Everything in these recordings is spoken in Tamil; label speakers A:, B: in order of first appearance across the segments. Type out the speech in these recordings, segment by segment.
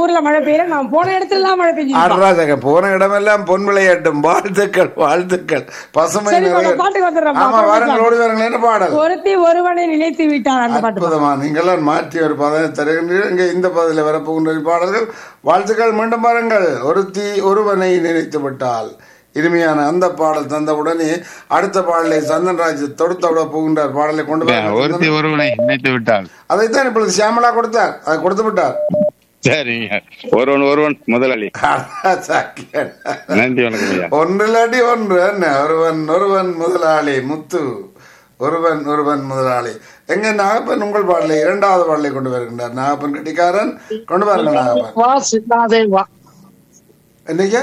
A: ஊர்ல மழை பெய்யல நான் போன இடத்துல எல்லாம் மழை பெஞ்சு
B: அட்ராஜக போன இடமெல்லாம் பொன் விளையாட்டும் வாழ்த்துக்கள் வாழ்த்துக்கள் பசமை
A: சரி,
B: நிறைய
A: பாப்பா, பாட்டுக்கு வந்துடுறேன்,
B: ஆமா
A: பாப்பா,
B: வாருங்கள் ஓடி வாருங்கள் என்ன பாடல்
A: ஒருத்தி ஒருவனை நினைத்து விட்டான் அந்த பாட்டு
B: அற்புதமா நீங்களாம் மாற்றி ஒரு பதனை தருகின்றீர்கள் இங்கே இந்த பதத்தில் வரப்போகின்ற பாடல்கள் வாழ்த்துக்கள் மீண்டும் பாருங்கள் ஒருத்தி ஒருவனை நினைத்து விட்டால் இனிமையான அந்த பாடல் தந்த உடனே அடுத்த பாடலை சந்தன்ராஜ் தொடுத்த விட போகின்றார் பாடலை கொண்டு வர
C: ஒருத்தி ஒருவனை நினைத்து விட்டால்
B: அதைத்தான் இப்பொழுது சியாமலா கொடுத்தார் அதை கொடுத்து விட்டார்
C: சரிங்க ஒருவன் ஒருவன் முதலாளி
B: சாக்கியன்.
C: நன்றி வணக்கம் ஐயா
B: ஒன்றிலடி ஒன்று என்ன ஒருவன் ஒருவன் முதலாளி முத்து ஒருவன் ஒருவன் முதலாளி எங்க நாகப்பன் உங்கள் பாடலை இரண்டாவது பாடலை கொண்டு வருகின்றார் நாகப்பன் கட்டிக்காரன் கொண்டு வாருங்க நாகப்பன்
D: வா செல்லாதே வா
B: என்னையா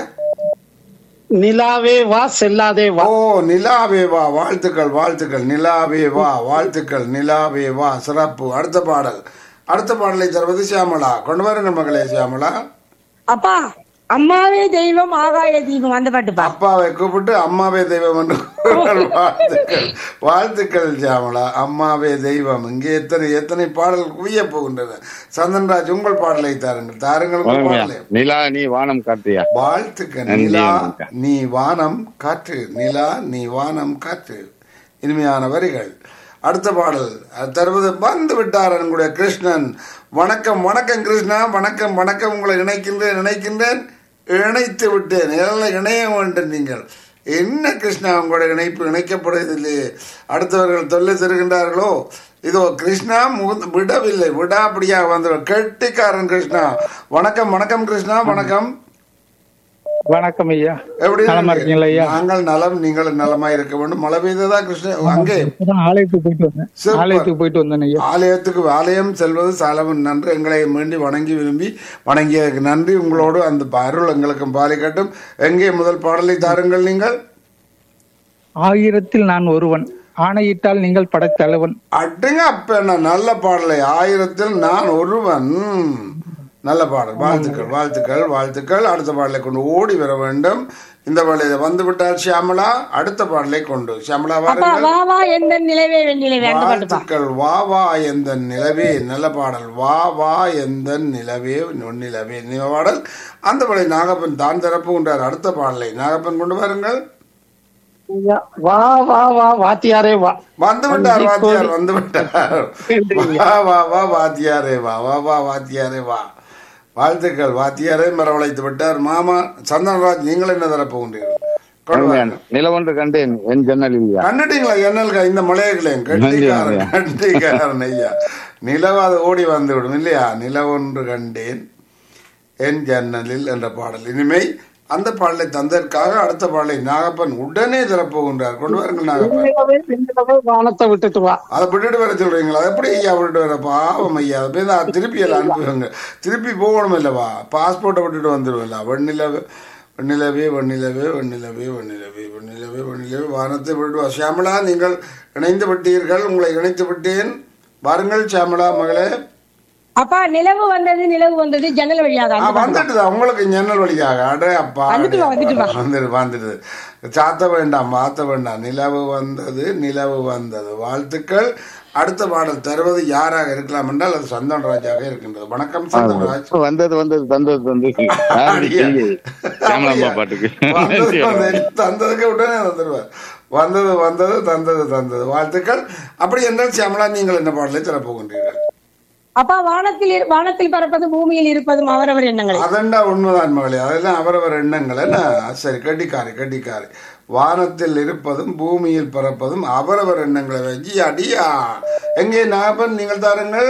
D: நிலாவே வா செல்லாதே வா
B: ஓ நிலாவே வா வாழ்த்துக்கள் வாழ்த்துக்கள் நிலாவே வா வாழ்த்துக்கள் நிலாவே வா சிறப்பு அடுத்த பாடல் அடுத்த பாடலை தருவது சியாமலா கொண்டு வாருங்கள் மகளே சியாமலா
A: அப்பா அம்மாவே தெய்வம் ஆகாய தீபம் அந்த பாட்டுப்பா
B: அப்பாவை கூப்பிட்டு அம்மாவே தெய்வம் என்று கூறுவார். வாழ்த்துக்கள் வாழ்த்துக்கள் சியாமலா அம்மாவே தெய்வம் இங்கே எத்தனை எத்தனை பாடல் குவிய போகின்றன சந்தன்ராஜ் உங்கள் பாடலை தாருங்கள் தாருங்கள் உங்கள்
C: வணக்கம்
B: பாடலை
C: ஐயா நிலா நீ வானம் காத்தியா
B: வாழ்த்துக்கள்
C: நன்றி,
B: நிலா
C: வணக்கம்.
B: நீ வானம் காற்று நிலா நீ வானம் காற்று இனிமையான வரிகள் அடுத்த பாடல் அது தருவது வந்து விட்டார் என்குடைய கிருஷ்ணன் வணக்கம் வணக்கம் கிருஷ்ணா வணக்கம் வணக்கம் உங்களை இணைக்கின்றேன் இணைக்கின்றேன் இணைத்து விட்டேன் எல்லாம் இணைய வேண்டும் நீங்கள் என்ன கிருஷ்ணா உங்களுடைய இணைப்பு இணைக்கப்படுவதில்லையே அடுத்தவர்கள் தொல்லை தருகின்றார்களோ இதோ கிருஷ்ணா முகுந்த- விடவில்லை விடாப்படியாக வந்து கெட்டிக்காரன் கிருஷ்ணா வணக்கம் வணக்கம் கிருஷ்ணா வணக்கம்
D: வணக்கம் ஐயா
B: எப்படி
D: நலமா
B: இருக்கீங்க?
D: இருக்கீங்களா ஐயா
B: நாங்கள் நலம் நீங்கள் நலமா இருக்க வேண்டும் மழை பெய்ததா கிருஷ்ணன் அங்கே
D: இப்பதான் ஆலயத்துக்கு போயிட்டு வந்தேன்
B: சூப்பர்.
D: ஆலயத்துக்கு போயிட்டு வந்தேன் ஐயா
B: ஆலயத்துக்கு ஆலயம் செல்வது சாலவன் நன்று எங்களை வேண்டி வணங்கி விரும்பி வணங்கியதற்கு நன்றி உங்களோடு அந்த அருள் எங்களுக்கும் பாலிக்கட்டும் எங்கே முதல் பாடலை தாருங்கள் நீங்கள்
D: ஆயிரத்தில் நான் ஒருவன் ஆணையிட்டால் நீங்கள் படைத்தலைவன்
B: அட்டுங்க அப்ப என்ன நல்ல பாடலை ஆயிரத்தில் நான் ஒருவன் ம். நல்ல பாடல் வாழ்த்துக்கள் வாழ்த்துக்கள் வாழ்த்துக்கள் அடுத்த பாடலை கொண்டு ஓடி வர வேண்டும் இந்த பாடலை வந்து விட்டால் சியாமலா அடுத்த பாடலை கொண்டு சியாமலா
A: அப்பா
B: வாருங்கள்
A: வா வா எந்த நிலவே வெண்ணிலவே அந்த பாட்டுப்பா
B: வாழ்த்துக்கள் வா வா எந்த நிலவே நல்ல பாடல் வா வா எந்த நிலவே நுண்ணிலவே இந்த பாடல் அந்த பாடலை நாகப்பன் தான் தரப்புகின்றார் அடுத்த பாடலை நாகப்பன் கொண்டு வாருங்கள்
D: ஐயா, வா வா வா வாத்தியாரே வா
B: வந்து விட்டார் வாத்தியார் வந்து விட்டார் வா வா வா வாத்தியாரே வா வா வா வாத்தியாரே வா வாழ்த்துக்கள் வாத்தியாரே மரவழைத்து விட்டார் மாமா சந்தனராஜ் நீங்கள் என்ன தரப்போகின்றீர்கள் கொண்டு வாருங்கள்.
C: நிலவொன்று கண்டேன் என் ஜன்னல் இல்லையா
B: கண்டுட்டீங்களா என்னல்கா இந்த மலையர்களையும் கட்டிக்காரன்
C: நன்றி,
B: கட்டிக்காரன் ஐயா நிலவாது ஓடி வந்து விடும் இல்லையா நிலவொன்று கண்டேன் என் ஜன்னலில் என்ற பாடல் இனிமை அந்த பாடலை தந்ததற்காக அடுத்த பாடலை நாகப்பன் உடனே தரப்போகின்றார் கொண்டு வாருங்கள் நாகப்பன்
D: விண்ணிலவே, விண்ணிலவே வானத்தை விட்டுட்டு வா
B: அதை விட்டுட்டு வர சொல்றீங்களா அதை எப்படி ஐயா விட்டுட்டு வர பாவம் ஐயா அதை போய் தான் திருப்பி எல்லாம் அனுப்புவாங்க திருப்பி போகணும் இல்லவா பாஸ்போர்ட்டை விட்டுட்டு வந்துடுவில்ல வெண்ணிலவே வெண்ணிலவே வெண்ணிலவே வெண்ணிலவே வெண்ணிலவே வெண்ணிலவே வெண்ணிலவே வானத்தை விட்டு வா சியாமலா நீங்கள் இணைந்து விட்டீர்கள் உங்களை இணைத்து விட்டேன் வாருங்கள் சியாமலா மகளே
A: அப்பா நிலவு வந்தது நிலவு வந்தது ஜன்னல் வழியாக
B: ஆ,
A: அந்த பாட்டு.
B: வந்துட்டுதா உங்களுக்கு ஜன்னல் வழியாக அடே அப்பா
A: வந்துட்டு வா, வந்துட்டு வா.
B: வந்துட்டு வந்துடுது சாத்த வேண்டாம் மாத்த வேண்டாம் நிலவு வந்தது நிலவு வந்தது வாழ்த்துக்கள் அடுத்த பாடல் தருவது யாராக இருக்கலாம் என்றால் அது சந்தன் ராஜாக இருக்கின்றது வணக்கம் சந்தன் ராஜ்
C: வந்தது வந்தது தந்தது தந்தது
B: அப்படியா?
C: சாமலாம்பா பாட்டுக்கு
B: வந்தது வந்தது, தந்ததுக்கு உடனே வந்துடுவார் வந்தது வந்தது தந்தது தந்தது வாழ்த்துக்கள் அப்படி என்றால் சியாமலா நீங்கள் என்ன பாடலை தரப்போகின்றீர்கள்
A: அப்பா வானத்தில் இரு- வானத்தில் பறப்பது பூமியில் இருப்பதும் அவரவர் எண்ணங்களை
B: அதண்டா உண்மைதான் மகளே அதெல்லாம் அவரவர் எண்ணங்கள் என்ன சரி கட்டிக்காரி கட்டிக்காரி வானத்தில் இருப்பதும் பூமியில் பறப்பதும் அவரவர் எண்ணங்களை வச்சு அடியா எங்கே நாகப்பன் நீங்கள் தாருங்கள்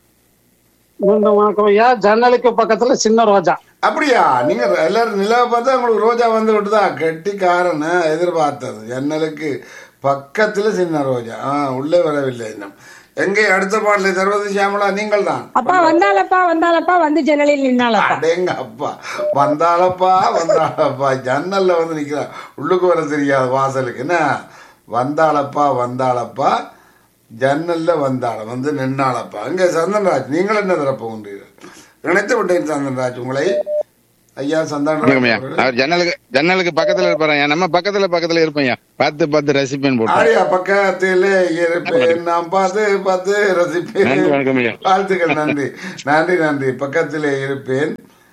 D: மீண்டும் வணக்கம் ஐயா ஜன்னலுக்கு பக்கத்துல சின்ன ரோஜா
B: அப்படியா நீங்க எல்லாரும் நிலவை பார்த்தா உங்களுக்கு ரோஜா வந்து விட்டுதா கெட்டிக்காரன் எதிர்பார்த்தது ஜன்னலுக்கு பக்கத்துல சின்ன ரோஜா ஆ உள்ளே வரவில்லை இன்னும் எங்கே அடுத்த பாடலை தருவது சியாமலா நீங்கள் தான்
A: அப்பா வந்தாலப்பா வந்தாலப்பா வந்து ஜன்னலில் நின்னாலப்பா
B: அடேங்க அப்பா வந்தாலப்பா வந்தாலப்பா ஜன்னல்ல வந்து நிக்கிறா உள்ளுக்கு வர தெரியாது வாசலுக்கு என்ன வந்தாளப்பா வந்தாளப்பா ஜன்னல்ல வந்தாள வந்து நின்னாளப்பா அங்க சந்தன்ராஜ் நீங்கள் என்ன தரப்போகின்றீர்கள் நினைத்து விட்டேன் சந்தன்ராஜ் உங்களை ஐயா
C: வணக்கம்யா
B: சந்தன்ராஜ்
C: அவர் ஜன்னலுக்கு ஜன்னலுக்கு பக்கத்துல இருப்பாரு நம்ம பக்கத்துல பக்கத்துல இருப்பேன் பார்த்து பார்த்து ரசிப்பேன் போட்டு
B: ஆடியா பக்கத்திலே இருப்பேன் நான் பார்த்து பார்த்து ரசிப்பேன்
C: நன்றி வணக்கம் ஐயா
B: வாழ்த்துக்கள் நன்றி நன்றி நன்றி பக்கத்திலே இருப்பேன்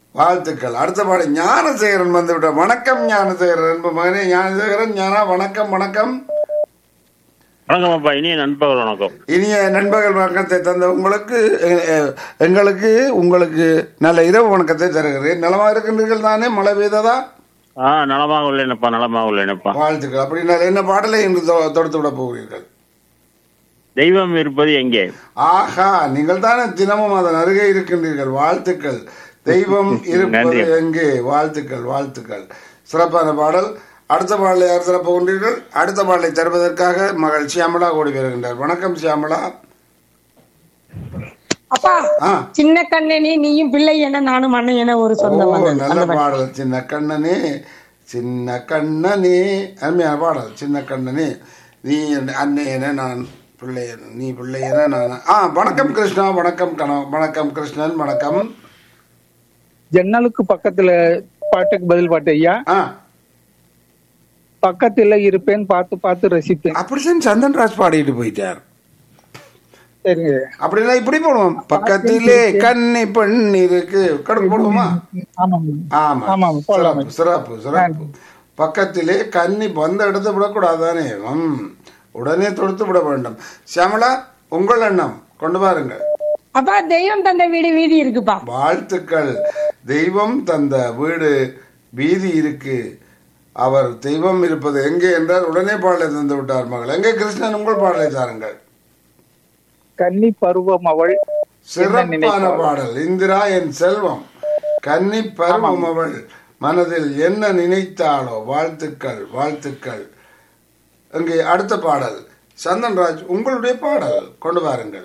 B: வாழ்த்துக்கள் அடுத்த பாடு ஞானசேகரன் வந்து விட்டார் வணக்கம் ஞானசேகரன் என்ப மகனே ஞானசேகரன் ஞானா வணக்கம் வணக்கம்
E: வணக்கம் அப்பா இனிய நண்பர்கள் வணக்கம்
B: இனிய நண்பர்கள் வணக்கத்தை தந்த உங்களுக்கு எ- எ- எங்களுக்கு உங்களுக்கு நல்ல இரவு வணக்கத்தை தருகிறேன் நலமா இருக்கின்றீர்கள் தானே மழை பெய்ததா
E: ஆ நலமாக உள்ளேனப்பா நலமாக உள்ளேனப்பா
B: வாழ்த்துக்கள் அப்படின்னா என்ன பாடலை இன்று தொ- தொடுத்து விட போகிறீர்கள்
E: தெய்வம் இருப்பது எங்கே
B: ஆஹா நீங்கள் தானே தினமும் அதன் அருகே இருக்கின்றீர்கள் வாழ்த்துக்கள் தெய்வம் இருப்பது
E: நன்றி.
B: எங்கே வாழ்த்துக்கள் வாழ்த்துக்கள் சிறப்பான பாடல் அடுத்த பாடலை யார் சிறப்பு கொண்டீர்கள் அடுத்த பாடலை தருவதற்காக மகள் சியாமலா ஓடி வருகின்றார் வணக்கம் சியாமலா
A: அப்பா
B: ஆ
A: சின்ன கண்ணனே நீயும் பிள்ளை என நானும் அண்ணன் என ஒரு
B: ஓ
A: சொந்தம் வந்தது.
B: நல்ல பாடல் சின்ன கண்ணனே சின்ன கண்ணனே அருமையான பாடல் சின்ன கண்ணனே நீ என் அன்னையன நான் பிள்ளையன நீ பிள்ளையன நான் ஆ வணக்கம் கிருஷ்ணா வணக்கம் கண வணக்கம் கிருஷ்ணன் வணக்கம்
F: ஜன்னலுக்கு பக்கத்துல பாட்டுக்கு பதில் பாட்டு ஐயா
B: ஆ
F: பக்கத்துல இருப்பேன் பார்த்து பார்த்து ரசிப்பேன்
B: அப்படிதான் சந்தன்ராஜ் பாடிட்டு போயிட்டார்
F: சரிங்க
B: அப்படின்னா இப்படி போடுவோம் பக்கத்திலே கன்னி பெண் இருக்கு கடுப்பு போடுவோமா
F: ஆமாங்க
B: ஆமா
F: ஆமாம், போடலாம்.
B: சிறப்பு சிறப்பு சிறப்பு பக்கத்திலே கன்னி வந்த இடத்தை விடக்கூடாதானே ம் உடனே தொடுத்து விட வேண்டும் சியாமலா உங்கள் எண்ணம் கொண்டு பாருங்கள்
A: அப்பா தெய்வம் தந்த வீடு வீதி இருக்குப்பா
B: வாழ்த்துக்கள் தெய்வம் தந்த வீடு வீதி இருக்கு அவர் தெய்வம் இருப்பது எங்கே என்றால் உடனே பாடலை தந்து விட்டார் மகள் எங்கே கிருஷ்ணன் உங்கள் பாடலை தாருங்கள்
F: கன்னி பருவம் அவள்
B: சிறப்பான பாடல் இந்திரா என் செல்வம் கன்னி பருவம் அவள் மனதில் என்ன நினைத்தாளோ வாழ்த்துக்கள் வாழ்த்துக்கள் இங்கே அடுத்த பாடல் சந்தன்ராஜ் உங்களுடைய பாடல் கொண்டு வாருங்கள்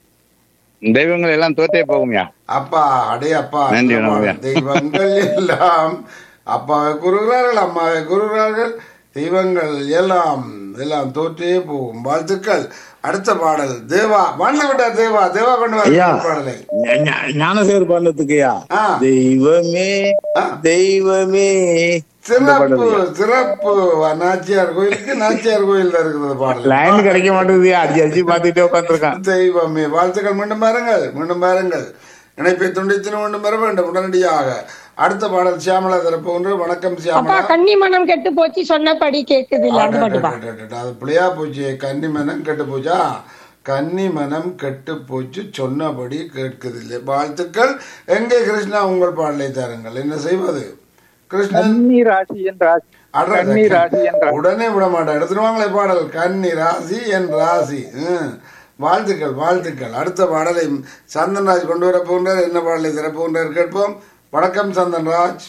C: தெய்வங்கள் எல்லாம் தோத்தே போகும்யா
B: அப்பா அடே அப்பா
C: நன்றி,
B: அந்த பாடல்.
C: வணக்கம்.
B: தெய்வங்கள் எல்லாம் அப்பாவை கூறுகிறார்கள் அம்மாவை கூறுகிறார்கள் தெய்வங்கள் எல்லாம் எல்லாம் தோற்றே போகும் வாழ்த்துக்கள் அடுத்த பாடல் தேவா வந்து விட்டார் தேவா தேவா கொண்டு
G: ஐயா.
B: வர பாடலை
G: ஞானசேகர் பாடத்துக்குயா
B: ஆ.
G: தெய்வமே
B: ஆ.
G: தெய்வமே
B: சிறப்பு சிறப்பு நாச்சியார் கோயிலுக்கு நாச்சியார் கோயில் தான் இருக்குது பாடல்
G: லைன் கிடைக்க மாட்டேங்குது அடிச்சு அடிச்சு பாத்துட்டே உட்காந்துருக்கான்
B: தெய்வமே வாழ்த்துக்கள் மீண்டும் பாருங்கள் மீண்டும் பாருங்கள் இணைப்பை துண்டித்து மீண்டும் பெற வேண்டும் உடனடியாக அடுத்த பாடல் சியாமலா தரப்பு ஒன்று வணக்கம்
A: அப்பா
B: சியாமலா
A: கன்னி மனம் கெட்டு போச்சு சொன்னபடி கேக்குது இல்ல அந்த பாட்டுப்பா
B: அடடடடடட, அது பிள்ளையா போச்சு கன்னி மனம் கெட்டு போச்சா கன்னி மனம் கெட்டு போச்சு சொன்னபடி கேட்குதில்லை வாழ்த்துக்கள் எங்கே கிருஷ்ணா உங்கள் பாடலை தாருங்கள் என்ன செய்வது கிருஷ்ணன்
F: கன்னி ராசி என் ராசி
B: அடடட,
F: கன்னி ராசி என் ராசி
B: உடனே விட மாட்டேன் எடுத்துருவாங்களே பாடல் கன்னி ராசி என் ராசி ம். வாழ்த்துக்கள் வாழ்த்துக்கள் அடுத்த பாடலை சந்தன்ராஜ் கொண்டு வர போகின்றார் என்ன பாடலை தர போகின்றார் கேட்போம் வணக்கம் சந்தன்ராஜ்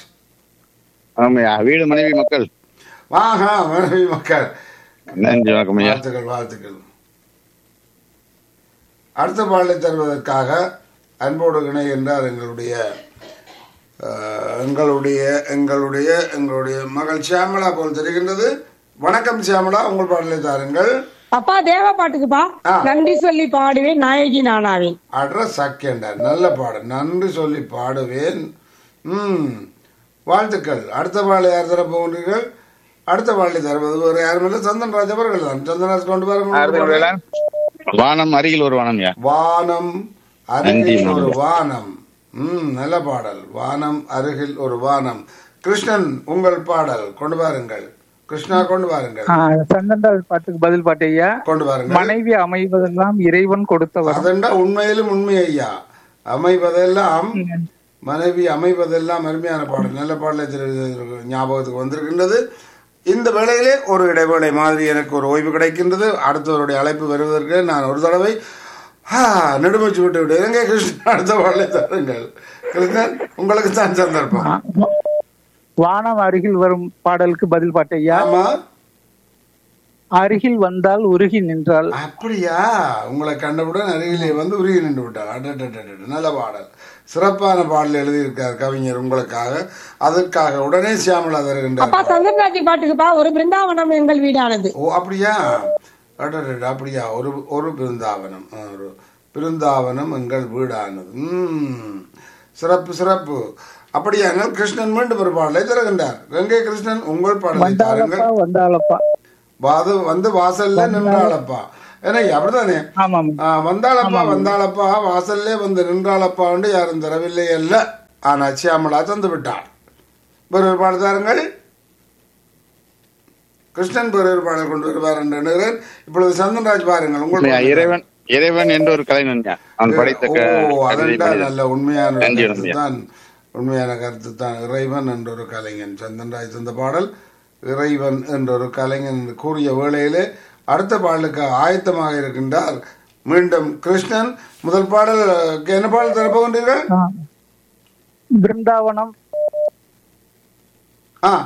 C: ஆமாய்யா வீடு மனைவி மக்கள்
B: வாஹா மனைவி மக்கள்
C: நன்றி வணக்கம் ஐயா
B: வாழ்த்துக்கள் வாழ்த்துக்கள் அடுத்த பாடலை தருவதற்காக அன்போடு இணை என்றார் எங்களுடைய அஹ், எங்களுடைய எங்களுடைய எங்களுடைய மகள் சியாமலா போல் தெரிகின்றது வணக்கம் சியாமலா உங்கள் பாடலை தாருங்கள்
A: அப்பா தேவ பாட்டுக்குப்பா
B: ஆ.
A: நன்றி சொல்லி பாடுவேன் நாயகி நானாவேன்
B: அட்ர சக்கெண்டர் நல்ல பாடு நன்றி சொல்லி பாடுவேன் ம் வாழ்த்துக்கள் அடுத்த பாடலை யார் தர போகின்றீர்கள் அடுத்த பாடலை தருவது வேறு யாரும் இல்லை சந்தன்ராஜ் அவர்கள் தான் சந்தன்ராஜ் கொண்டு வர
C: வானம் அருகில் ஒரு வானம் யா
B: வானம்
C: நன்றி,
B: அருகில் ஒரு
C: நன்றி.
B: வானம் ம் நல்ல பாடல் வானம் அருகில் ஒரு வானம் கிருஷ்ணன் உங்கள் பாடல் கொண்டு வாருங்கள் கிருஷ்ணா கொண்டு வாருங்கள்
F: ஆ, சந்தன்ராஜ் பாட்டுக்கு பதில் பாட்டு ஐயா
B: கொண்டு வாருங்கள்
F: மனைவி அமைவதெல்லாம் இறைவன் கொடுத்தவர்
B: அதெண்டா உண்மையிலும் உண்மை ஐயா அமைவதெல்லாம் மனைவி அமைவதெல்லாம் அருமையான பாடல் நல்ல பாடலை திரு- ஞாபகத்துக்கு வந்திருக்கின்றது இந்த வேளையிலே ஒரு இடைவேளை மாதிரி எனக்கு ஒரு ஓய்வு கிடைக்கின்றது அடுத்தவருடைய அழைப்பு வருவதற்கு நான் ஒரு தடவை ஆ, நெடுமூச்சு விட்டு விட்டு எங்கே கிருஷ்ணன் அடுத்த பாடலை தருங்கள் கிருஷ்ணன் உங்களுக்கு தான் சந்தர்ப்பம்
F: வானம் அருகில் வரும் பாடலுக்கு பதில் பாட்டு ஐயா
B: ஆமா
F: அருகில் வந்தால் உருகி நின்றால்
B: அப்படியா உங்களை கண்டவுடன் அருகிலே வந்து உருகி நின்று விட்டார் அடடடடட, நல்ல பாடல் சிறப்பான பாடல் எழுதியிருக்கார் கவிஞர் உங்களுக்காக அதற்காக உடனே சியாமலா தருகின்றார்
A: அப்பா சந்திரராஜ் பாட்டுக்குப்பா ஒரு பிருந்தாவனம் எங்கள் வீடானது
B: ஓ அப்படியா அடடட, அப்படியா ஒரு ஒரு பிருந்தாவனம் ஆ, ஒரு பிருந்தாவனம் எங்கள் வீடானது ம் சிறப்பு சிறப்பு அப்படியானால் கிருஷ்ணன் மீண்டும் ஒரு பாடலை தருகின்றார் கங்கை கிருஷ்ணன் உங்கள் பாடலை தாருங்கள்
F: வந்தாலப்பா வந்தாலப்பா
B: வாது வந்து வாசல்ல நின்றாளப்பா ஏன்னா அப்படிதானே
F: ஆமாம்
B: ஆ, வந்தாளப்பா வந்தாளப்பா வாசல்லே வந்து நின்றாளப்பான்னு யாரும் தரவில்லை அல்ல ஆனால் சியாமலா தந்து விட்டார் வேறு ஒரு பாடல் தாருங்கள் கிருஷ்ணன் வேறு ஒரு பாடல் கொண்டு வருவார் என்று எண்ணுகிறேன் இப்பொழுது சந்தன்ராஜ் பாருங்கள் உங்கள்
C: ஐயா,
B: பாடல்.
C: இறைவன் இறைவன் என்ற ஒரு கலைஞன் ஐயா. அவன் படைத்த க-
B: ஓ
C: கவிதை
B: அதென்றால்
C: மனிதன்.
B: நல்ல உண்மையான
C: நன்றி,
B: கருத்து
C: நன்றி.
B: தான் உண்மையான கருத்து தான் இறைவன் என்ற ஒரு கலைஞன் சந்தன்ராஜ் தந்த பாடல் இறைவன் என்ற ஒரு கலைஞன் என்று கூறிய வேளையிலே அடுத்த பாடலுக்கு ஆயத்தமாக இருக்கின்றார் மீண்டும் கிருஷ்ணன் முதல் பாடல் அஹ், என்ன பாடல் தரப்போகின்றீர்கள்
F: ஆ. பிருந்தாவனம்
B: ஆ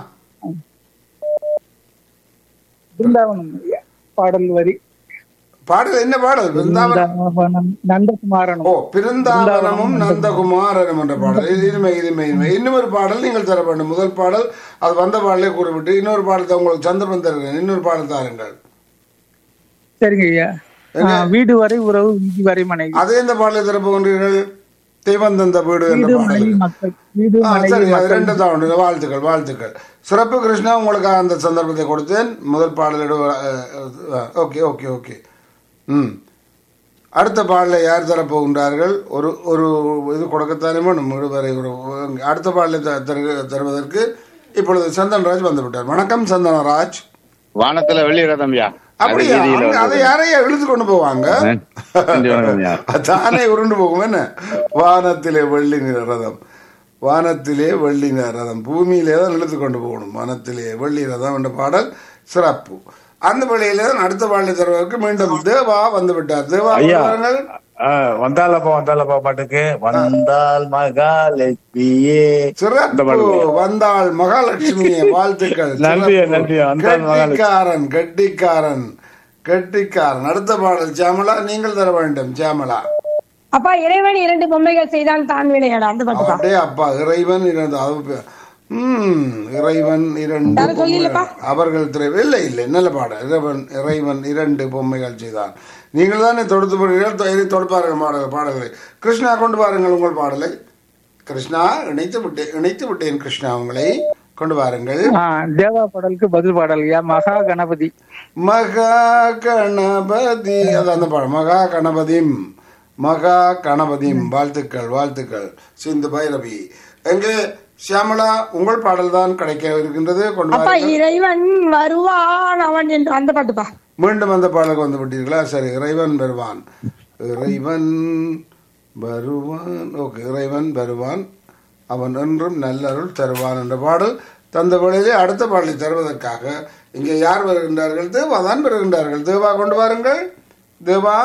F: பிருந்தாவனம் பாடல் வரி
B: பாடல் என்ன பாடல் பிருந்தாவனம்
F: பிருந்தாவனம் நந்தகுமாரனும்
B: ஓ பிருந்தாவனமும் நந்தகுமாரனும் என்ற பாடல் இது இனிமை இனிமை இனிமை இன்னும் ஒரு பாடல் நீங்கள் தர வேண்டும் முதல் பாடல் அது வந்த பாடலே கூறிவிட்டு இன்னொரு பாடத்தை உங்களுக்கு சந்தர்ப்பம் தருகிறேன் இன்னொரு பாடல் தாருங்கள்
F: சரிங்க ஐயா ஆ, வீடு வரை உறவு வீதி வரை மனைவி
B: அதே இந்த பாடலை தரப்போகின்றீர்கள் தெய்வந்தந்த வீடு என்ற
F: வீடு
B: பாடல்
F: மனைவி மக்கள் வீடு
B: ஆ,
F: மனைவி
B: சரி அது
F: மக்கள்
B: ரெண்டு தான் உண்டு. வாழ்த்துக்கள் வாழ்த்துக்கள் சிறப்பு கிருஷ்ணா உங்களுக்கு அந்த சந்தர்ப்பத்தை கொடுத்தேன் முதல் பாடலிட ஓகே ஓகே ஓகே ம் அடுத்த பாடலை யார் தரப்போகின்றார்கள் ஒரு ஒரு இது கொடுக்கத்தானே வேணும் விடுவரை ஒரு அடுத்த பாடலை த- தரு- தருவதற்கு இப்பொழுது சந்தனராஜ் வந்து விட்டார் வணக்கம் சந்தனராஜ்
C: வானத்துல வெள்ளி ரதம் ஐயா. அது
B: அப்படியா
C: வீதியில
B: அங்க அதை
C: வந்தது.
B: யாரையா இழுத்து கொண்டு போவாங்க
C: நன்றி வணக்கம் ஐயா.
B: தானே உருண்டு போகும் என்ன வானத்திலே வெள்ளி நிற ரதம் வானத்திலே வெள்ளி நிற ரதம் பூமியிலே தான் இழுத்து கொண்டு போகணும் வானத்திலே வெள்ளி ரதம் என்ற பாடல் சிறப்பு அந்த வழியில தான் அடுத்த பாடலை தருவதற்கு மீண்டும் தேவா வந்து விட்டார் தேவா
G: ஐயா.
B: வாருங்கள்.
G: ஆ, வந்தாலப்பா வந்தாலப்பா பாட்டுக்கு வந்தால் மகாலட்சுமியே இந்த
B: சிறப்பு
G: பாடல்.
B: வந்தாள் மகாலட்சுமியே வாழ்த்துக்கள்
G: நன்றி,
B: சிறப்பு.
G: நன்றி. வந்தாள் மகாலட்சுமி.
B: கெட்டிக்காரன் கெட்டிக்காரன் கெட்டிக்காரன் அடுத்த பாடல் சியாமலா நீங்கள் தர வேண்டும் சியாமலா
A: அப்பா இறைவன் இரண்டு பொம்மைகள் செய்தான் தான் விளையாட அந்த பாட்டு பா
B: அப்படியே அப்பா இறைவன் இரண்டு அது பே- ம், இறைவன் இரண்டு
A: யாரும் சொல்லலப்பா?
B: பொம்மைகள். அவர்கள் திரை இல்லை இல்லை நல்ல பாடம் இறைவன் இறைவன் இரண்டு பொம்மைகள் செய்தான் நீங்கள் தானே தொடுத்து போடுகிறீர்கள் தொ- தொடுப்பார்கள் பாடல் பாடல்களை கிருஷ்ணா கொண்டு பாருங்கள் உங்கள் பாடலை கிருஷ்ணா இணைத்து விட்டேன் இணைத்து விட்டேன் கிருஷ்ணா உங்களை கொண்டு வாருங்கள்
F: ஆ, தேவா பாடலுக்கு பதில் பாடல் ஐயா மகா கணபதி
B: மகா கணபதி அது அந்த பாடம் மகா கணபதிம் மகா கணபதிம் வாழ்த்துக்கள் வாழ்த்துக்கள் சிந்து பைரவி எங்கே சியாமலா உங்கள் பாடல் தான் கிடைக்க இருக்கின்றது கொண்டு
A: அப்பா
B: வாருங்கள்
A: இறைவன் வருவான் அவன் என்று அந்த பாட்டுப்பா
B: மீண்டும் அந்த பாடலுக்கு வந்து விட்டீர்களா சரி இறைவன் வருவான் இறைவன் வருவான் ஓகே இறைவன் வருவான் அவன் என்றும் நல்லருள் தருவான் என்ற பாடல் தந்த வேளையிலே அடுத்த பாடலை தருவதற்காக இங்கே யார் வருகின்றார்கள் தேவா தான் வருகின்றார்கள் தேவா கொண்டு வாருங்கள் தேவா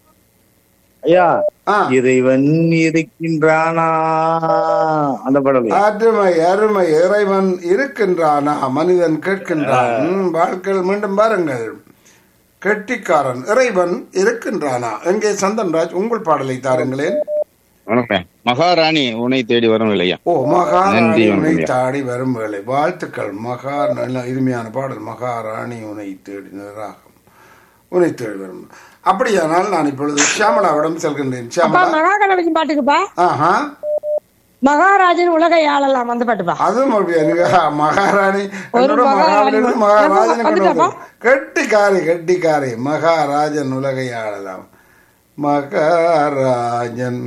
G: ஐயா
B: ஆ
G: இறைவன் இருக்கின்றானா அந்த பாடல்
B: அருமை அருமை இறைவன் இருக்கின்றானா மனிதன் கேட்கின்றான் ம், வாழ்க்கையில் மீண்டும் பாருங்கள் கெட்டிக்காரன் இறைவன் இருக்கின்றானா எங்கே சந்தன்ராஜ் உங்கள் பாடலை தாருங்களேன்
C: வணக்கம் ஐயா. மகாராணி உன்னை தேடி வரும் இல்லையா
B: ஓ மகாராணி
C: நன்றி,
B: உனை
C: வணக்கம்.
B: தாடி வரும் வேலை வாழ்த்துக்கள் மகா நல்ல இனிமையான பாடல் மகாராணி உனை தேடி ராகம் உனை தேடி வரும் அப்படியானால் நான் இப்பொழுது ஷியாமலாவிடம் செல்கின்றேன்
A: அப்பா
B: ஷியாமலா
A: மகா கணபதி பாட்டுக்குப்பா
B: ஆஹா
A: மகாராஜன் உலகை ஆளலாம் அந்த பாட்டுப்பா
B: அதுவும் அப்படியா நீங்க மகாராணி
A: ஒரு
B: என்னோட
A: மகாராணி
B: மகாவிலிருந்து
A: வ-
B: மகாராஜன் கொண்டு
A: வந்துட்டாப்பா?
B: வந்து கெட்டிக்காரி கெட்டிக்காரி மகாராஜன் உலகை ஆளலாம் மகாராஜன்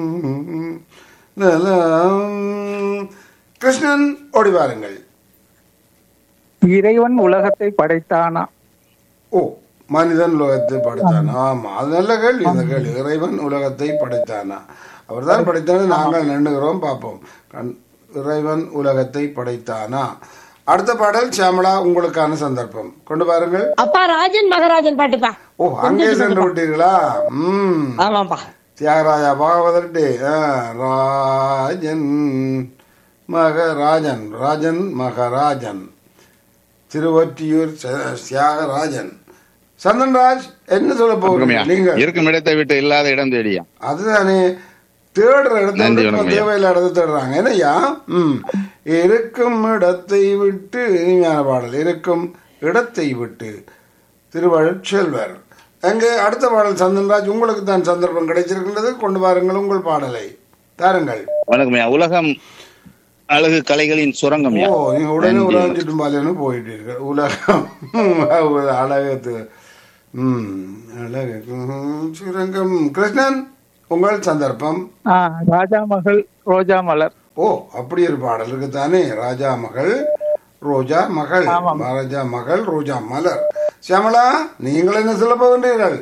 B: நலம். கிருஷ்ணன் ஓடி வாருங்கள்
F: இறைவன் உலகத்தை படைத்தானா
B: ஓ மனிதன் உலகத்தை படைத்தான் ஆமா அது நல்ல கேள்வி இந்த கேள்வி இறைவன் உலகத்தை படைத்தானா அவர்தான் படைத்தானே நாங்கள் நின்றுகிறோம் பார்ப்போம் கண்- இறைவன் உலகத்தை படைத்தானா அடுத்த பாடல் சியாமளா உங்களுக்கான சந்தர்ப்பம் கொண்டு பாருங்கள்
A: அப்பா ராஜன் மகாராஜன் பாட்டுப்பா
B: ஓ அங்கே சென்று விட்டீர்களா ம்
A: ஆமாப்பா
B: தியாகராஜா பாகவதர்டே ராஜன் மகராஜன் ராஜன் மகராஜன் திருவொற்றியூர் ச- தியாகராஜன் சந்தன்ராஜ் என்ன சொல்ல
C: வணக்கம்
B: போகிறீங்க
C: ஐயா.
B: நீங்க
C: இருக்கும் இடத்தை விட்டு இல்லாத இடம் தேடியா
B: அதுதானே தேடுற இடத்தை
C: நன்றி,
B: விட்டு
C: வணக்கம் ஐயா.
B: தேவையில்ல இடத்தை தேடுறாங்க என்னய்யா ம் இருக்கும் இடத்தை விட்டு இனிமையான பாடல் இருக்கும் இடத்தை விட்டு திருவழுச்செல்வர் எங்கே அடுத்த பாடல் சந்தன்ராஜ் உங்களுக்கு தான் சந்தர்ப்பம் கிடைச்சிருக்கின்றது கொண்டு வாருங்கள் உங்கள் பாடலை தாருங்கள்
C: வணக்கம் ஐயா. உலகம் அழகு கலைகளின் சுரங்கம் ஐயா.
B: ஓ நீங்க உடனே
C: நன்றி,
B: உலகம்
C: வணக்கம்.
B: சுற்றும் பாலைன்னு போயிட்டீர்கள் உலகம் அழகு ம் அழகு ம், சுரங்கம் கிருஷ்ணன் உங்கள் சந்தர்ப்பம்
F: ஆ, ராஜா மகள் ரோஜா மலர்
B: ஓ அப்படி ஒரு பாடல் இருக்குதானே ராஜா மகள் ரோஜா மகள் ராஜா மகள் ரோஜா மலர் சியாமளா நீங்கள் என்ன சொல்ல போகின்றீர்கள்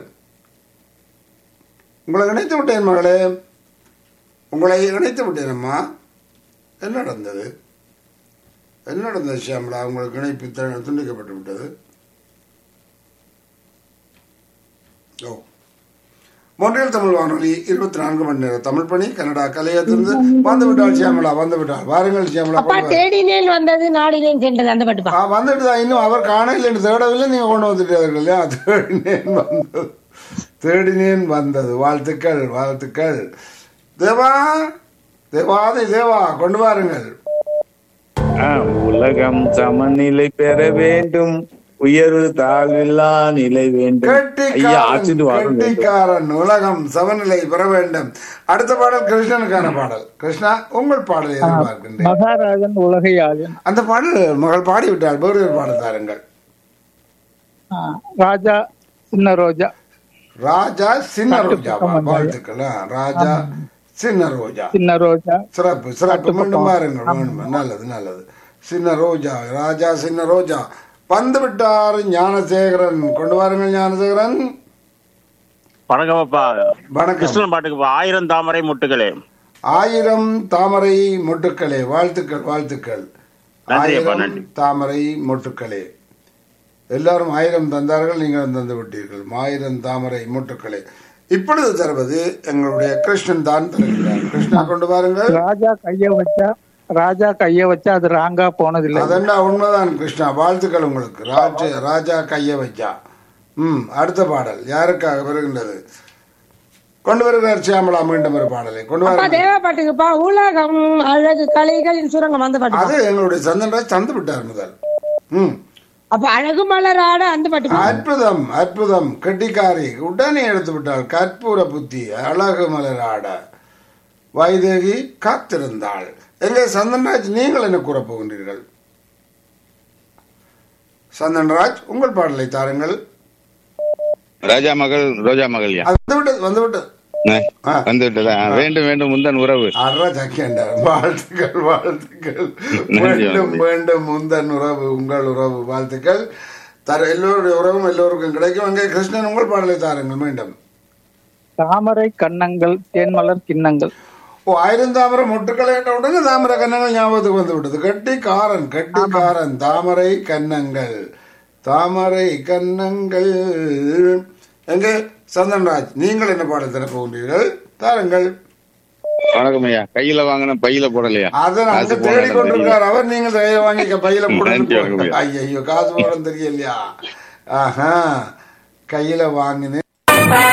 B: உங்களை இணைத்து விட்டேன் மகளே உங்களை இணைத்து விட்டேன் அம்மா என்ன நடந்தது என்ன நடந்தது சியாமளா உங்களுக்கு இணைப்பு த- துண்டிக்கப்பட்டு விட்டது ஓ மொன்றியல் தமிழ் வானொலி இருபத்தி நான்கு மணி நேரம் தமிழ் பணி கனடா கலையத்திலிருந்து வந்து விட்டாள் சியாமளா வந்து விட்டாள் வாருங்கள் சியாமலா
A: அப்பா
B: கொண்டு வாருங்கள்.
A: தேடினேன் வந்தது நாடினேன் சென்றது அந்த பாட்டுப்பா
B: ஆ வந்துட்டு தான் இன்னும் அவர் காணல என்று தேடவில்லை நீங்க கொண்டு வந்துட்டார்கள் இல்லையா தேடினேன் வந்தது தேடினேன் வந்தது வாழ்த்துக்கள் வாழ்த்துக்கள் தேவா தேவாதி தேவா கொண்டு வாருங்கள்
G: ஆ, உலகம் சமநிலை பெற வேண்டும் உயர்வு தாழ்வில்லா நிலை வேண்டும் ஐயா ஆச்சுட்டு
B: கெட்டிக்காரன்
G: வாங்க
B: கெட்டிக்காரன் உலகம் சமநிலை பெற வேண்டும் அடுத்த பாடல் கிருஷ்ணனுக்கான பாடல் கிருஷ்ணா உங்கள் பாடலை எதிர்பார்க்கின்றேன்
F: மகாராஜன் உலகையாளன்
B: அந்த பாடல் மகள் பாடிவிட்டாள் வேறு ஒரு பாடல் தாருங்கள்
F: ஆ, ராஜா சின்ன ரோஜா
B: ராஜா சின்ன
F: காட்டு
B: ரோஜா
F: பக்கம் வந்தாரு.
B: வாழ்த்துக்கள் ஆ, ராஜா சின்ன ரோஜா
F: சின்ன ரோஜா
B: சிறப்பு சிறப்பு மீண்டும் பாருங்கள் மீண்டும் நல்லது நல்லது சின்ன ரோஜா ராஜா சின்ன ரோஜா வந்து விட்டார் ஞானசேகரன் கொண்டு வாருங்கள் ஞானசேகரன்
E: வணக்கம் அப்பா
B: வணக்கம்
E: கிருஷ்ணன் பாட்டுக்குப்பா ஆயிரம் தாமரை முட்டுகளே
B: ஆயிரம் தாமரை மொட்டுக்களே வாழ்த்துக்கள் வாழ்த்துக்கள்
E: நன்றி அப்பா,
B: ஆயிரம்
E: நன்றி.
B: தாமரை மொட்டுக்களே எல்லாரும் ஆயிரம் தந்தார்கள் நீங்கள் தந்து விட்டீர்கள் ஆயிரம் தாமரை மொட்டுக்களே இப்பொழுது தருவது எங்களுடைய கிருஷ்ணன் தான் தருகிறார் கிருஷ்ணா கொண்டு வாருங்கள்
F: ராஜா கைய வச்சா ராஜா கைய வச்சா அது ராங்கா போனதில்லை
B: அதெண்டா உண்மைதான் கிருஷ்ணா வாழ்த்துக்கள் உங்களுக்கு ராஜ ராஜா கைய வைச்சா ம் அடுத்த பாடல் யாருக்காக வருகின்றது கொண்டு வருகிறார் சியாமலா மீண்டும் ஒரு பாடலை கொண்டு
A: அப்பா
B: வாருங்கள்
A: தேவா பாட்டுக்குப்பா உலகம் அழகு கலைகளின் சுரங்கம் அந்த பாட்டு
B: அது எங்களுடைய சந்தன்ராஜ் தந்து விட்டார் முதல் ம்
A: அப்ப அழகு மலராட அந்த பாட்டு
B: அற்புதம் அற்புதம் கெட்டிக்காரி உடனே எடுத்து விட்டாள் கற்பூர புத்தி அழகு மலராட வைதேகி காத்திருந்தாள் எங்கே சந்தன்ராஜ் நீங்கள் என்ன கூறப் போகின்றீர்கள் சந்தன்ராஜ் உங்கள் பாடலை தாருங்கள்
C: ராஜா மகள் ரோஜா மகள் யா
B: அது வந்துவிட்டது வந்துவிட்டது ஆ.
C: வந்து விட்டதா வேண்டும் வேண்டும் முந்தன் உறவு
B: அறா சக்கியண்டார் வாழ்த்துக்கள் வாழ்த்துக்கள்
C: நன்றி,
B: வேண்டும்
C: நன்றி.
B: வேண்டும் முந்தன் உறவு உங்கள் உறவு வாழ்த்துக்கள் தர எல்லோருடைய உறவும் எல்லோருக்கும் கிடைக்கும் அங்கே கிருஷ்ணன் உங்கள் பாடலை தாருங்கள் மீண்டும்
F: தாமரை கன்னங்கள் தேன்மலர் கிண்ணங்கள்
B: ஓ ஆயிரம் தாமரை மொட்டுக்களை என்ற உடனே தாமரை கன்னங்கள் ஞாபகத்துக்கு வந்து விட்டது கெட்டிக்காரன் கெட்டிக்காரன் தாமரை கன்னங்கள் தாமரை கன்னங்கள் எங்கே சந்தன்ராஜ் நீங்கள் என்ன பாடல் தர போகின்றீர்கள் தாருங்கள்
C: வணக்கம் ஐயா கையில வாங்கின பையில போடலையா
B: அதை அங்க
C: காசு
B: தேடி
C: போடல
B: கொண்டிருக்கார் அவர் நீங்கள் கையில வாங்கி பையில
C: நன்றி, வணக்கம்
B: போட்டு
C: ஐயா.
B: ஐயோ காசு போட தெரியலையா ஆஹா கையில வாங்கினேன்